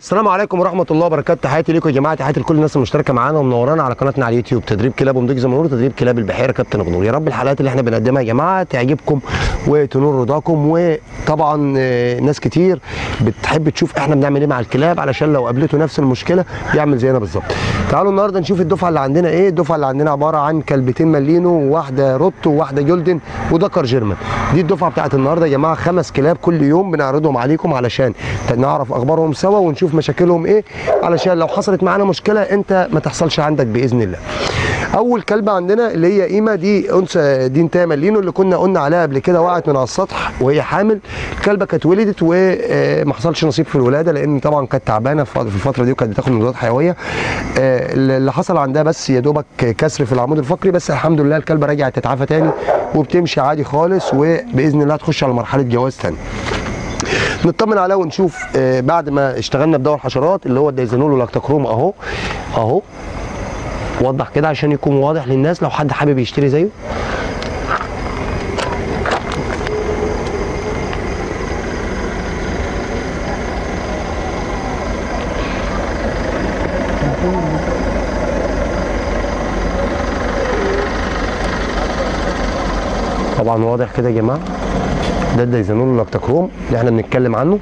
السلام عليكم ورحمه الله وبركاته تحياتي ليكم يا جماعه تحياتي لكل الناس المشتركه معانا ومنورانا على قناتنا على اليوتيوب تدريب كلاب ومضيق زي ما بنقول تدريب كلاب البحيره كابتن غنور يا رب الحلقات اللي احنا بنقدمها يا جماعه تعجبكم وتنور رضاكم وطبعا آه، ناس كتير بتحب تشوف احنا بنعمل ايه مع الكلاب علشان لو قابلته نفس المشكله يعمل زينا بالظبط تعالوا النهارده نشوف الدفعه اللي عندنا ايه الدفعه اللي عندنا عباره عن كلبتين مالينو وواحده روت وواحده جولدن وذكر جيرمان دي الدفعه بتاعت النهارده يا جماعه خمس كلاب كل يوم بنعرضهم عليكم علشان نعرف اخبارهم سوا ونشوف مشاكلهم ايه علشان لو حصلت معانا مشكله انت ما تحصلش عندك باذن الله اول كلبه عندنا اللي هي قيمه دي انثى دي انتهى مالينو اللي كنا قلنا عليها قبل كده وقعت من على السطح وهي حامل الكلبه كانت ولدت وما حصلش نصيب في الولاده لان طبعا كانت تعبانه في الفتره دي وكانت بتاخد مضادات حيويه آه، اللي حصل عندها بس يا دوبك كسر في العمود الفقري بس الحمد لله الكلبه رجعت تتعافى تاني وبتمشي عادي خالص وباذن الله تخش على مرحله جواز تاني نطمن عليها ونشوف آه، بعد ما اشتغلنا بدواء الحشرات اللي هو الدايزانول والاكتاكروم اهو اهو وضح كده عشان يكون واضح للناس لو حد حابب يشتري زيه طبعا واضح كده يا جماعه ده الدايزانول والاكتاكروم اللي احنا بنتكلم عنه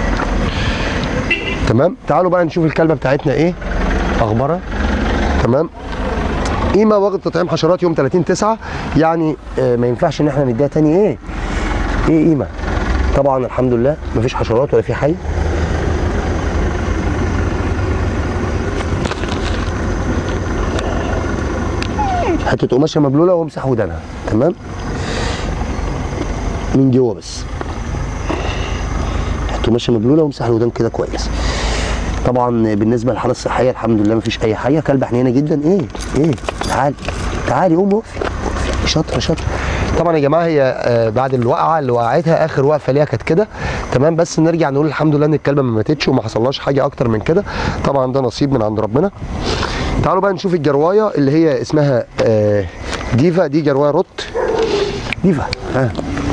تمام تعالوا بقى نشوف الكلبه بتاعتنا ايه اخبارها تمام قيمه واخد تطعيم حشرات يوم 30 9 يعني آه ما ينفعش ان احنا نديها تاني ايه ايه قيمه طبعا الحمد لله مفيش حشرات ولا في حي حته قماشه مبلوله وامسح ودانها تمام من جوه بس حته قماشه مبلوله وامسح الودان كده كويس طبعا بالنسبه للحاله الصحيه الحمد لله مفيش اي حاجه كلبه حنينه جدا ايه ايه تعالي تعالي قومي وقفي شاطره شاطره طبعا يا جماعه هي آه، بعد الوقعه اللي وقعتها اخر وقفه ليها كانت كده تمام بس نرجع نقول الحمد لله ان الكلبه ما ماتتش وما حصلهاش حاجه اكتر من كده طبعا ده نصيب من عند ربنا تعالوا بقى نشوف الجروايه اللي هي اسمها آه، ديفا دي جروايه روت ديفا ها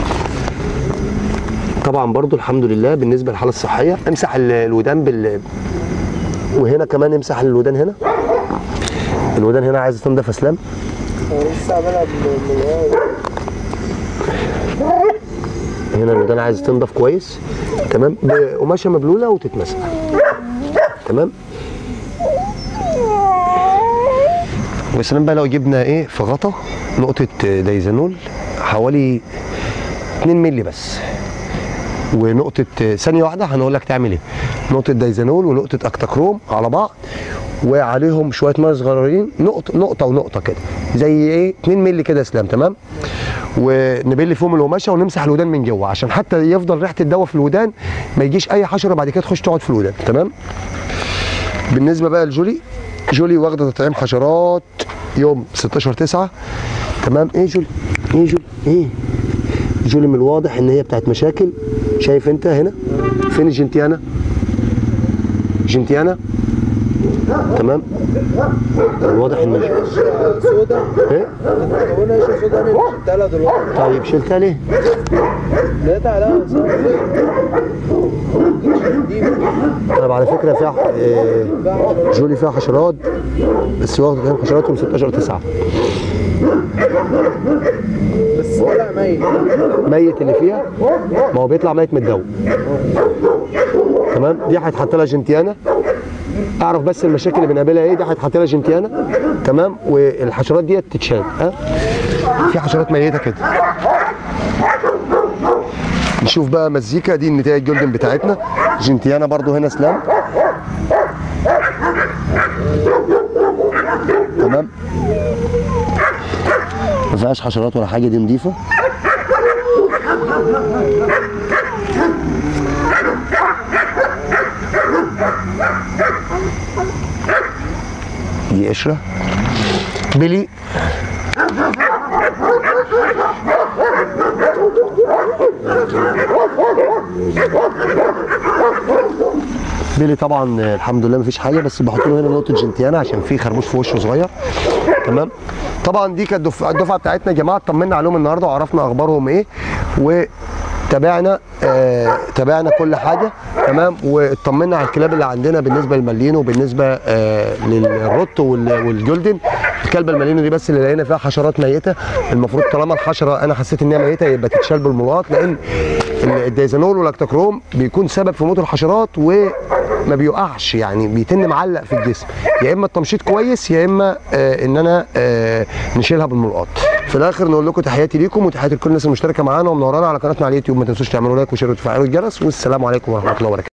طبعا برضو الحمد لله بالنسبه للحاله الصحيه امسح ال- الودان بال وهنا كمان امسح الودان هنا الودان هنا عايزه تنضف اسلام لسه عاملها هنا الودان عايزه تنضف كويس تمام بقماشه مبلوله وتتمسح تمام وسلام بقى لو جبنا ايه في غطا نقطه دايزانول حوالي 2 مللي بس ونقطه ثانيه واحده هنقول لك تعمل ايه نقطه دايزانول ونقطه اكتاكروم على بعض وعليهم شويه ميه صغيرين نقطه نقطه ونقطه كده زي ايه 2 مللي كده اسلام تمام ونبل فيهم القماشه ونمسح الودان من جوه عشان حتى يفضل ريحه الدواء في الودان ما يجيش اي حشره بعد كده تخش تقعد في الودان تمام بالنسبه بقى لجولي جولي واخده تطعيم حشرات يوم 16 9 تمام ايه جولي ايه جولي ايه جولي من الواضح ان هي بتاعت مشاكل شايف انت هنا فين الجنتيانا جنتيانا تمام الواضح ان سودا ايه وانا ايش سودا انا شلتها لها دلوقتي طيب شلتها ليه لقيتها عليها طيب على فكره فيها آه، جولي فيها حشرات بس واخده كام حشرات يوم 16 9 بس طلع ميت ميت اللي فيها ما هو بيطلع ميت من الدواء تمام دي هيتحط لها جنتيانا اعرف بس المشاكل اللي بنقابلها ايه دي هيتحط لها جنتيانا تمام والحشرات ديت تتشال ها في حشرات ميته كده نشوف بقى مزيكا دي النتائج الجولدن بتاعتنا جنتيانا برضو هنا سلام تمام ما فيهاش حشرات ولا حاجه دي نضيفه دي قشره بيلي بيلي طبعا آه، الحمد لله مفيش حاجه بس بحط له هنا نقطه جنتيانا عشان في خربوش في وشه صغير تمام طبعا دي كانت الدف- الدفعه بتاعتنا يا جماعه اطمنا عليهم النهارده وعرفنا اخبارهم ايه و تابعنا آه تابعنا كل حاجه تمام واطمنا على الكلاب اللي عندنا بالنسبه للمالينو وبالنسبه آه للروت وال- والجولدن الكلبه المالينو دي بس اللي لقينا فيها حشرات ميته المفروض طالما الحشره انا حسيت ان هي ميته يبقى تتشال بالملاط لان ال- الدايزانول والاكتاكروم بيكون سبب في موت الحشرات وما بيوقعش يعني بيتن معلق في الجسم يا اما التمشيط كويس يا اما آه ان انا آه نشيلها بالملقاط في الاخر نقول لكم تحياتي ليكم وتحياتي لكل الناس المشتركه معانا ومنورانا على قناتنا على اليوتيوب ما تنسوش تعملوا لايك وشير وتفعلوا الجرس والسلام عليكم ورحمه الله وبركاته